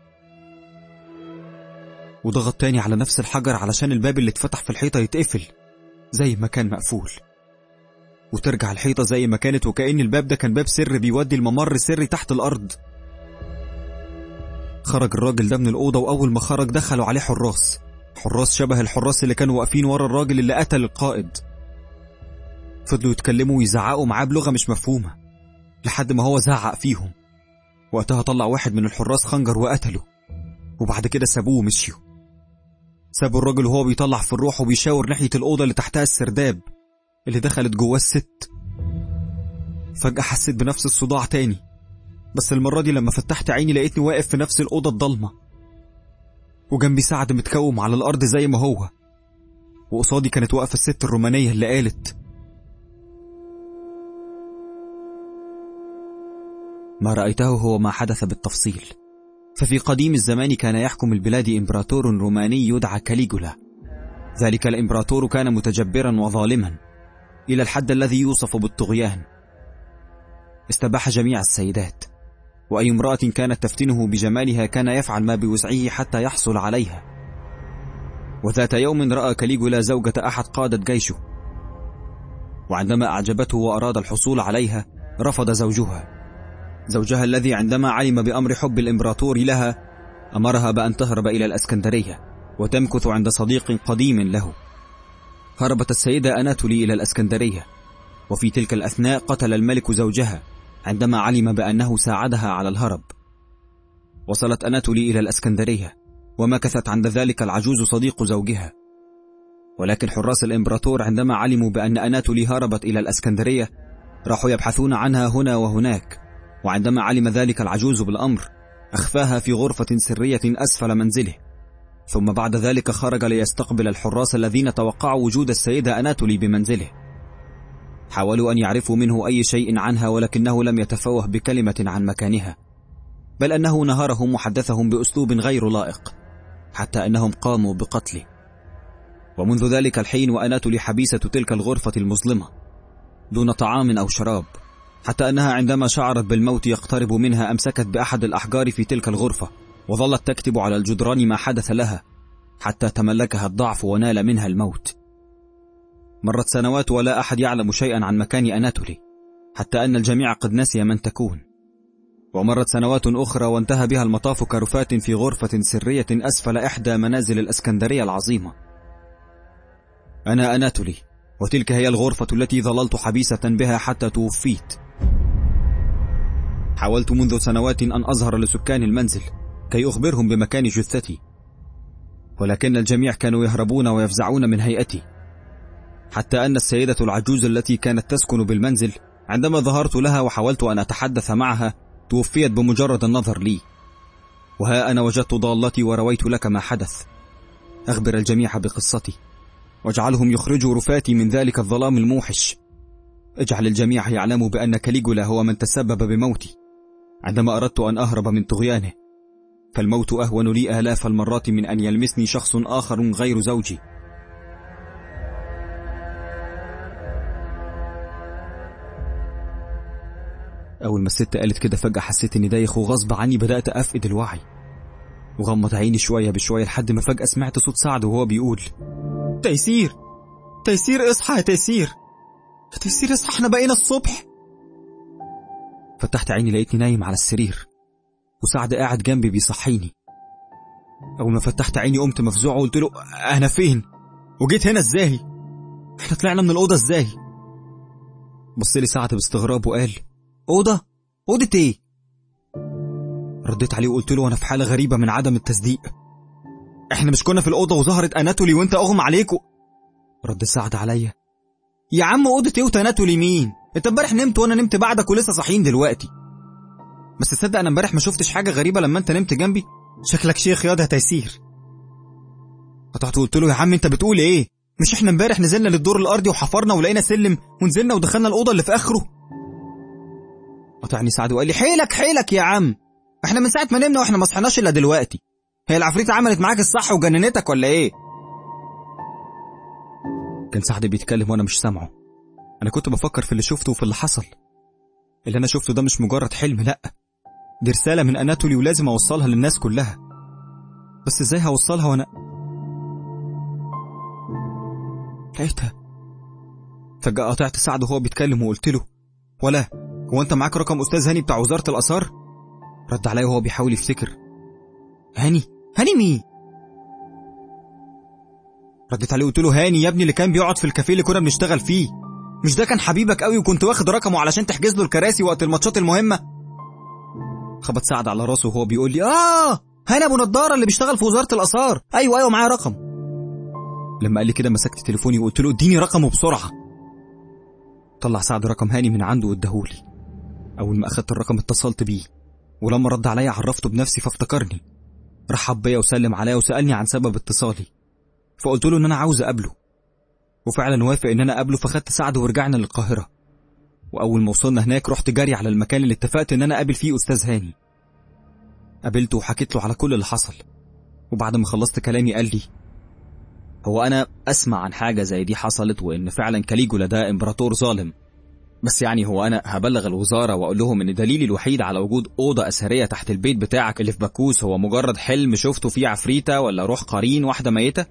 وضغط تاني على نفس الحجر علشان الباب اللي اتفتح في الحيطة يتقفل زي ما كان مقفول وترجع الحيطة زي ما كانت وكأن الباب ده كان باب سر بيودي الممر سري تحت الأرض خرج الراجل ده من الأوضة وأول ما خرج دخلوا عليه حراس حراس شبه الحراس اللي كانوا واقفين ورا الراجل اللي قتل القائد فضلوا يتكلموا ويزعقوا معاه بلغة مش مفهومة لحد ما هو زعق فيهم وقتها طلع واحد من الحراس خنجر وقتله وبعد كده سابوه ومشيوا سابوا الراجل وهو بيطلع في الروح وبيشاور ناحية الأوضة اللي تحتها السرداب اللي دخلت جواه الست فجأة حسيت بنفس الصداع تاني بس المرة دي لما فتحت عيني لقيتني واقف في نفس الأوضة الضلمة وجنبي سعد متكوم على الأرض زي ما هو وقصادي كانت واقفة الست الرومانية اللي قالت ما رأيته هو ما حدث بالتفصيل ففي قديم الزمان كان يحكم البلاد إمبراطور روماني يدعى كاليجولا ذلك الإمبراطور كان متجبرا وظالما إلى الحد الذي يوصف بالطغيان استباح جميع السيدات وأي امرأة كانت تفتنه بجمالها كان يفعل ما بوسعه حتى يحصل عليها وذات يوم رأى كاليجولا زوجة أحد قادة جيشه وعندما أعجبته وأراد الحصول عليها رفض زوجها زوجها الذي عندما علم بأمر حب الإمبراطور لها أمرها بأن تهرب إلى الأسكندرية وتمكث عند صديق قديم له هربت السيدة أناتولي إلى الأسكندرية وفي تلك الأثناء قتل الملك زوجها عندما علم بأنه ساعدها على الهرب وصلت أناتولي إلى الأسكندرية ومكثت عند ذلك العجوز صديق زوجها ولكن حراس الإمبراطور عندما علموا بأن أناتولي هربت إلى الأسكندرية راحوا يبحثون عنها هنا وهناك وعندما علم ذلك العجوز بالأمر أخفاها في غرفة سرية أسفل منزله ثم بعد ذلك خرج ليستقبل الحراس الذين توقعوا وجود السيدة أناتولي بمنزله حاولوا أن يعرفوا منه أي شيء عنها ولكنه لم يتفوه بكلمة عن مكانها بل أنه نهرهم وحدثهم بأسلوب غير لائق حتى أنهم قاموا بقتله ومنذ ذلك الحين وأناتولي حبيسة تلك الغرفة المظلمة دون طعام أو شراب حتى أنها عندما شعرت بالموت يقترب منها أمسكت بأحد الأحجار في تلك الغرفة وظلت تكتب على الجدران ما حدث لها حتى تملكها الضعف ونال منها الموت مرت سنوات ولا أحد يعلم شيئا عن مكان أناتولي حتى أن الجميع قد نسي من تكون ومرت سنوات أخرى وانتهى بها المطاف كرفات في غرفة سرية أسفل إحدى منازل الأسكندرية العظيمة أنا أناتولي وتلك هي الغرفة التي ظللت حبيسة بها حتى توفيت حاولت منذ سنوات أن أظهر لسكان المنزل كي أخبرهم بمكان جثتي ولكن الجميع كانوا يهربون ويفزعون من هيئتي حتى أن السيدة العجوز التي كانت تسكن بالمنزل عندما ظهرت لها وحاولت أن أتحدث معها توفيت بمجرد النظر لي وها أنا وجدت ضالتي ورويت لك ما حدث أخبر الجميع بقصتي واجعلهم يخرجوا رفاتي من ذلك الظلام الموحش اجعل الجميع يعلموا بأن كاليجولا هو من تسبب بموتي عندما أردت أن أهرب من طغيانه فالموت أهون لي آلاف المرات من أن يلمسني شخص آخر غير زوجي أول ما الست قالت كده فجأة حسيت إني دايخ وغصب عني بدأت أفقد الوعي وغمض عيني شوية بشوية لحد ما فجأة سمعت صوت سعد وهو بيقول تيسير تيسير اصحى يا تيسير يا تيسير اصحى احنا بقينا الصبح فتحت عيني لقيتني نايم على السرير وسعد قاعد جنبي بيصحيني أول ما فتحت عيني قمت مفزوع وقلت له أنا فين؟ وجيت هنا إزاي؟ إحنا طلعنا من الأوضة إزاي؟ بص لي سعد باستغراب وقال أوضة؟ أوضة إيه؟ رديت عليه وقلت له أنا في حالة غريبة من عدم التصديق إحنا مش كنا في الأوضة وظهرت أناتولي وأنت أغمى عليكوا رد سعد عليا يا عم اوضه ايه وتناتل مين انت امبارح نمت وانا نمت بعدك ولسه صاحيين دلوقتي بس تصدق انا امبارح ما شفتش حاجه غريبه لما انت نمت جنبي شكلك شيخ ياض يا تيسير قطعت وقلت له يا عم انت بتقول ايه مش احنا امبارح نزلنا للدور الارضي وحفرنا ولقينا سلم ونزلنا ودخلنا الاوضه اللي في اخره قطعني سعد وقال لي حيلك حيلك يا عم احنا من ساعه ما نمنا واحنا ما صحناش الا دلوقتي هي العفريتة عملت معاك الصح وجننتك ولا ايه كان سعد بيتكلم وانا مش سامعه انا كنت بفكر في اللي شفته وفي اللي حصل اللي انا شفته ده مش مجرد حلم لا دي رسالة من اناتولي ولازم اوصلها للناس كلها بس ازاي هوصلها وانا لقيتها فجأة قطعت سعد وهو بيتكلم وقلت له ولا هو انت معاك رقم استاذ هاني بتاع وزارة الاثار رد عليا وهو بيحاول يفتكر هاني هاني مين رديت عليه وقلت له هاني يا ابني اللي كان بيقعد في الكافيه اللي كنا بنشتغل فيه مش ده كان حبيبك قوي وكنت واخد رقمه علشان تحجز له الكراسي وقت الماتشات المهمه خبط سعد على راسه وهو بيقول لي اه هاني ابو نضاره اللي بيشتغل في وزاره الاثار ايوه ايوه معايا رقم لما قال لي كده مسكت تليفوني وقلت له اديني رقمه بسرعه طلع سعد رقم هاني من عنده واداهولي اول ما اخدت الرقم اتصلت بيه ولما رد عليا عرفته بنفسي فافتكرني رحب بيا وسلم عليا وسالني عن سبب اتصالي فقلت له ان انا عاوز اقابله وفعلا وافق ان انا اقابله فخدت سعد ورجعنا للقاهره واول ما وصلنا هناك رحت جري على المكان اللي اتفقت ان انا اقابل فيه استاذ هاني قابلته وحكيت له على كل اللي حصل وبعد ما خلصت كلامي قال لي هو انا اسمع عن حاجه زي دي حصلت وان فعلا كاليجولا ده امبراطور ظالم بس يعني هو انا هبلغ الوزاره واقول لهم ان دليلي الوحيد على وجود اوضه اثريه تحت البيت بتاعك اللي في باكوس هو مجرد حلم شفته فيه عفريته ولا روح قرين واحده ميته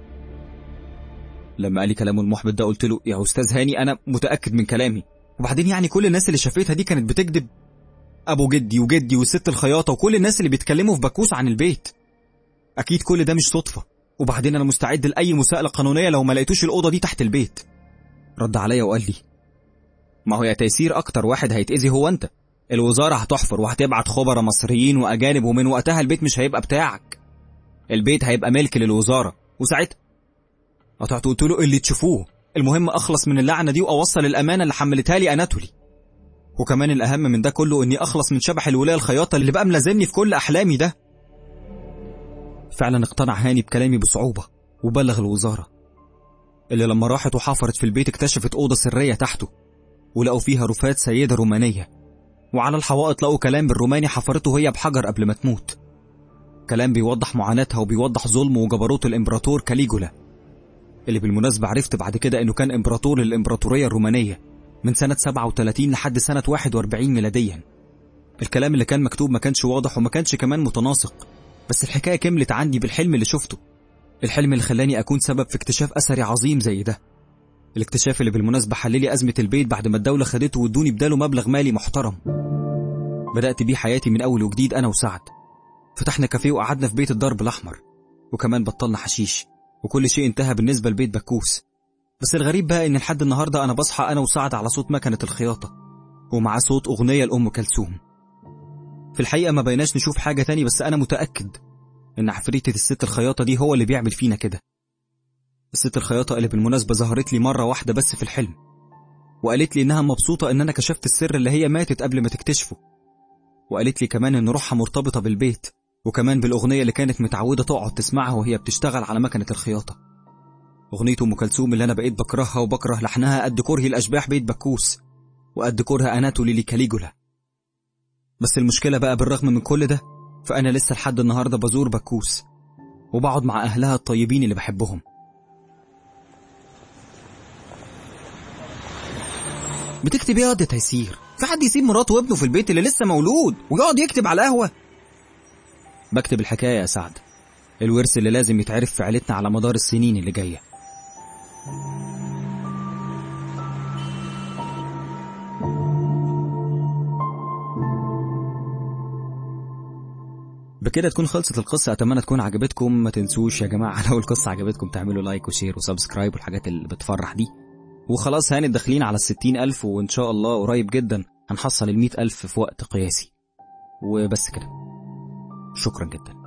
لما قال لي كلامه المحبط ده قلت له يا استاذ هاني انا متاكد من كلامي وبعدين يعني كل الناس اللي شافتها دي كانت بتكذب ابو جدي وجدي والست الخياطه وكل الناس اللي بيتكلموا في باكوس عن البيت اكيد كل ده مش صدفه وبعدين انا مستعد لاي مساءله قانونيه لو ما لقيتوش الاوضه دي تحت البيت رد عليا وقال لي ما هو يا تيسير اكتر واحد هيتاذي هو انت الوزاره هتحفر وهتبعت خبراء مصريين واجانب ومن وقتها البيت مش هيبقى بتاعك البيت هيبقى ملك للوزاره وساعتها قطعت قلت له اللي تشوفوه المهم اخلص من اللعنه دي واوصل الامانه اللي حملتها لي اناتولي وكمان الاهم من ده كله اني اخلص من شبح الولايه الخياطه اللي بقى ملازمني في كل احلامي ده فعلا اقتنع هاني بكلامي بصعوبه وبلغ الوزاره اللي لما راحت وحفرت في البيت اكتشفت اوضه سريه تحته ولقوا فيها رفات سيده رومانيه وعلى الحوائط لقوا كلام بالروماني حفرته هي بحجر قبل ما تموت كلام بيوضح معاناتها وبيوضح ظلم وجبروت الامبراطور كاليجولا اللي بالمناسبة عرفت بعد كده انه كان امبراطور للامبراطورية الرومانية من سنة 37 لحد سنة 41 ميلاديا الكلام اللي كان مكتوب ما كانش واضح وما كانش كمان متناسق بس الحكاية كملت عندي بالحلم اللي شفته الحلم اللي خلاني أكون سبب في اكتشاف أثري عظيم زي ده الاكتشاف اللي بالمناسبة حللي أزمة البيت بعد ما الدولة خدته وادوني بداله مبلغ مالي محترم بدأت بيه حياتي من أول وجديد أنا وسعد فتحنا كافيه وقعدنا في بيت الدرب الأحمر وكمان بطلنا حشيش وكل شيء انتهى بالنسبة لبيت بكوس بس الغريب بقى ان لحد النهاردة انا بصحى انا وسعد على صوت مكنة الخياطة ومعاه صوت اغنية لأم كلثوم في الحقيقة ما بيناش نشوف حاجة تاني بس انا متأكد ان عفريتة الست الخياطة دي هو اللي بيعمل فينا كده الست الخياطة اللي بالمناسبة ظهرت لي مرة واحدة بس في الحلم وقالت لي انها مبسوطة ان انا كشفت السر اللي هي ماتت قبل ما تكتشفه وقالت لي كمان ان روحها مرتبطة بالبيت وكمان بالأغنية اللي كانت متعودة تقعد تسمعها وهي بتشتغل على مكنة الخياطة أغنية أم كلثوم اللي أنا بقيت بكرهها وبكره لحنها قد كرهي الأشباح بيت بكوس وقد كره أناتولي لكاليجولا بس المشكلة بقى بالرغم من كل ده فأنا لسه لحد النهاردة بزور بكوس وبقعد مع أهلها الطيبين اللي بحبهم بتكتب ايه يا تيسير في حد يسيب مراته وابنه في البيت اللي لسه مولود ويقعد يكتب على القهوه بكتب الحكاية يا سعد الورث اللي لازم يتعرف في عيلتنا على مدار السنين اللي جاية بكده تكون خلصت القصة أتمنى تكون عجبتكم ما تنسوش يا جماعة لو القصة عجبتكم تعملوا لايك وشير وسبسكرايب والحاجات اللي بتفرح دي وخلاص هانت داخلين على الستين ألف وإن شاء الله قريب جدا هنحصل المئة ألف في وقت قياسي وبس كده شكرا جدا